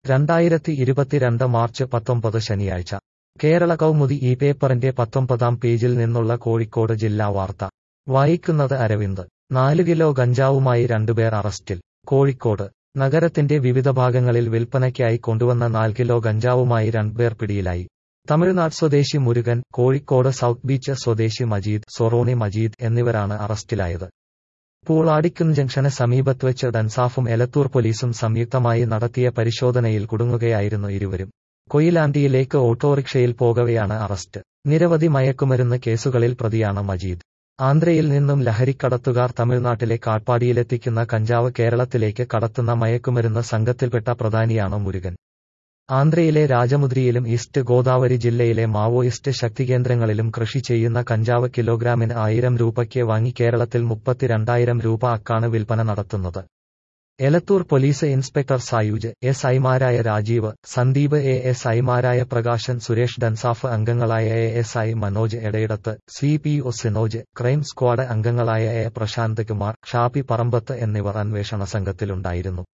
രണ്ടായിരത്തി ഇരുപത്തിരണ്ട് മാർച്ച് പത്തൊമ്പത് ശനിയാഴ്ച കേരള കൗമുദി ഈ പേപ്പറിന്റെ പത്തൊമ്പതാം പേജിൽ നിന്നുള്ള കോഴിക്കോട് ജില്ലാ വാർത്ത വായിക്കുന്നത് അരവിന്ദ് നാല് കിലോ ഗഞ്ചാവുമായി രണ്ടുപേർ അറസ്റ്റിൽ കോഴിക്കോട് നഗരത്തിന്റെ വിവിധ ഭാഗങ്ങളിൽ വിൽപ്പനയ്ക്കായി കൊണ്ടുവന്ന നാല് കിലോ ഗഞ്ചാവുമായി രണ്ടുപേർ പിടിയിലായി തമിഴ്നാട് സ്വദേശി മുരുകൻ കോഴിക്കോട് സൗത്ത് ബീച്ച് സ്വദേശി മജീദ് സൊറോണി മജീദ് എന്നിവരാണ് അറസ്റ്റിലായത് പൂളാടിക്കുന്ന് ജംഗ്ഷന് സമീപത്ത് വെച്ച് ഡൻസാഫും എലത്തൂർ പോലീസും സംയുക്തമായി നടത്തിയ പരിശോധനയിൽ കുടുങ്ങുകയായിരുന്നു ഇരുവരും കൊയിലാണ്ടിയിലേക്ക് ഓട്ടോറിക്ഷയിൽ പോകവെയാണ് അറസ്റ്റ് നിരവധി മയക്കുമരുന്ന് കേസുകളിൽ പ്രതിയാണ് മജീദ് ആന്ധ്രയിൽ നിന്നും ലഹരിക്കടത്തുകാർ തമിഴ്നാട്ടിലെ കാട്പാടിയിലെത്തിക്കുന്ന കഞ്ചാവ് കേരളത്തിലേക്ക് കടത്തുന്ന മയക്കുമരുന്ന് സംഘത്തിൽപ്പെട്ട പ്രധാനിയാണ് മുരുകൻ ആന്ധ്രയിലെ രാജമുദ്രിയിലും ഈസ്റ്റ് ഗോദാവരി ജില്ലയിലെ മാവോയിസ്റ്റ് ശക്തികേന്ദ്രങ്ങളിലും കൃഷി ചെയ്യുന്ന കഞ്ചാവ് കിലോഗ്രാമിന് ആയിരം രൂപയ്ക്ക് വാങ്ങി കേരളത്തിൽ മുപ്പത്തിരണ്ടായിരം രൂപ അക്കാണ് വിൽപ്പന നടത്തുന്നത് Elathur police inspector Sayuj S ഐമാരായ രാജീവ് സന്ദീപ് എ എസ് ഐമാരായ പ്രകാശൻ സുരേഷ് ഡൻസാഫ് അംഗങ്ങളായ A S I Manoj Edayidath C P O Sinoj crime squad അംഗങ്ങളായ എ പ്രശാന്ത് കുമാർ ഷാപ്പി പറമ്പത്ത് എന്നിവർ അന്വേഷണ സംഘത്തിലുണ്ടായിരുന്നു